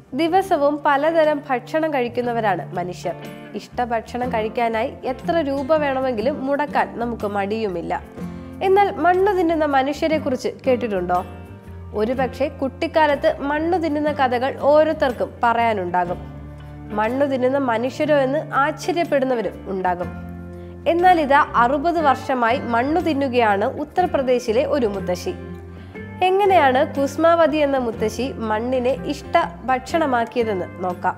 ദിവസവും പലതരം ഭക്ഷണം കഴിക്കുന്നവരാണ് മനുഷ്യർ ഇഷ്ടഭക്ഷണം കഴിക്കാനായി എത്ര രൂപ വേണമെങ്കിലും മുടക്കാൻ നമുക്ക് മടിയുമില്ല എന്നാൽ മണ്ണ് തിന്നുന്ന മനുഷ്യരെ കുറിച്ച് കേട്ടിട്ടുണ്ടോ ഒരുപക്ഷെ കുട്ടിക്കാലത്ത് മണ്ണ് തിന്നുന്ന കഥകൾ ഓരോരുത്തർക്കും പറയാനുണ്ടാകും മണ്ണ് തിന്നുന്ന മനുഷ്യരോ എന്ന് ആശ്ചര്യപ്പെടുന്നവരും ഉണ്ടാകും എന്നാൽ ഇതാ അറുപത് വർഷമായി മണ്ണു തിന്നുകയാണ് ഉത്തർപ്രദേശിലെ ഒരു മുത്തശ്ശി എങ്ങനെയാണ് കുസ്മാവതി എന്ന മുത്തശ്ശി മണ്ണിനെ ഇഷ്ട ഭക്ഷണമാക്കിയതെന്ന് നോക്കാം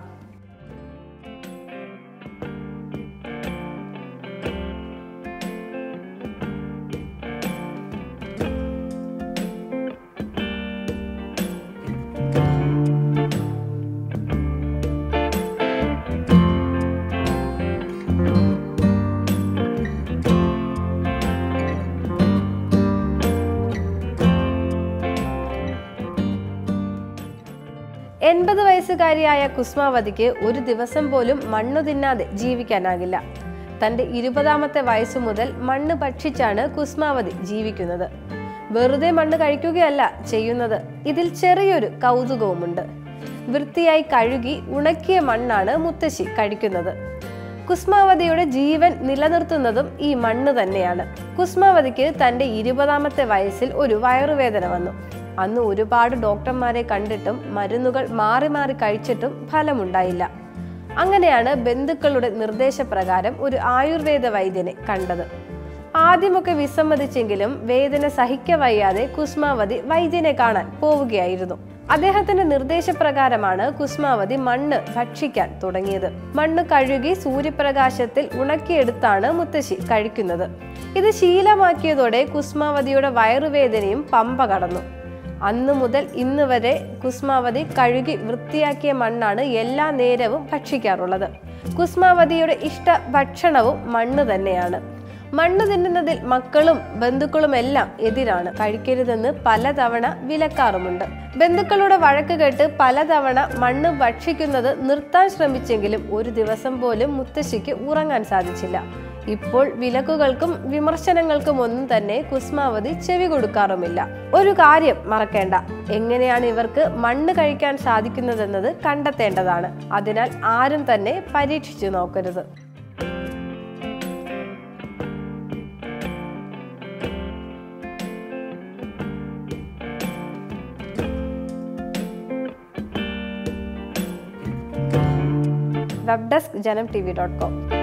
എൺപത് വയസ്സുകാരിയായ കുസ്മാവതിക്ക് ഒരു ദിവസം പോലും മണ്ണു തിന്നാതെ ജീവിക്കാനാകില്ല തന്റെ ഇരുപതാമത്തെ വയസ്സു മുതൽ മണ്ണ് ഭക്ഷിച്ചാണ് കുസ്മാവതി ജീവിക്കുന്നത് വെറുതെ മണ്ണ് കഴിക്കുകയല്ല ചെയ്യുന്നത് ഇതിൽ ചെറിയൊരു കൗതുകവുമുണ്ട് വൃത്തിയായി കഴുകി ഉണക്കിയ മണ്ണാണ് മുത്തശ്ശി കഴിക്കുന്നത് കുസ്മാവതിയുടെ ജീവൻ നിലനിർത്തുന്നതും ഈ മണ്ണ് തന്നെയാണ് കുസ്മാവതിക്ക് തന്റെ ഇരുപതാമത്തെ വയസ്സിൽ ഒരു വയറുവേദന വന്നു അന്ന് ഒരുപാട് ഡോക്ടർമാരെ കണ്ടിട്ടും മരുന്നുകൾ മാറി മാറി കഴിച്ചിട്ടും ഫലമുണ്ടായില്ല അങ്ങനെയാണ് ബന്ധുക്കളുടെ നിർദ്ദേശപ്രകാരം ഒരു ആയുർവേദ വൈദ്യനെ കണ്ടത് ആദ്യമൊക്കെ വിസമ്മതിച്ചെങ്കിലും വേദന സഹിക്കവയ്യാതെ കുസ്മാവതി വൈദ്യനെ കാണാൻ പോവുകയായിരുന്നു അദ്ദേഹത്തിന്റെ നിർദ്ദേശപ്രകാരമാണ് കുസ്മാവതി മണ്ണ് ഭക്ഷിക്കാൻ തുടങ്ങിയത് മണ്ണ് കഴുകി സൂര്യപ്രകാശത്തിൽ ഉണക്കിയെടുത്താണ് മുത്തശ്ശി കഴിക്കുന്നത് ഇത് ശീലമാക്കിയതോടെ കുസ്മാവതിയുടെ വയറുവേദനയും പമ്പ കടന്നു അന്നു മുതൽ ഇന്ന് വരെ കുസ്മാവതി കഴുകി വൃത്തിയാക്കിയ മണ്ണാണ് എല്ലാ നേരവും ഭക്ഷിക്കാറുള്ളത് കുസ്മാവതിയുടെ ഇഷ്ട ഭക്ഷണവും മണ്ണ് തന്നെയാണ് മണ്ണ് തിന്നുന്നതിൽ മക്കളും ബന്ധുക്കളും എല്ലാം എതിരാണ് കഴിക്കരുതെന്ന് പലതവണ വിലക്കാറുമുണ്ട് ബന്ധുക്കളുടെ വഴക്ക് കേട്ട് പലതവണ മണ്ണ് ഭക്ഷിക്കുന്നത് നിർത്താൻ ശ്രമിച്ചെങ്കിലും ഒരു ദിവസം പോലും മുത്തശ്ശിക്ക് ഉറങ്ങാൻ സാധിച്ചില്ല ഇപ്പോൾ വിലക്കുകൾക്കും വിമർശനങ്ങൾക്കും ഒന്നും തന്നെ കുസ്മാവതി ചെവി കൊടുക്കാറുമില്ല ഒരു കാര്യം മറക്കേണ്ട എങ്ങനെയാണ് ഇവർക്ക് മണ്ണ് കഴിക്കാൻ സാധിക്കുന്നതെന്നത് കണ്ടെത്തേണ്ടതാണ് അതിനാൽ ആരും തന്നെ പരീക്ഷിച്ചു നോക്കരുത് web desk Janam T V dot com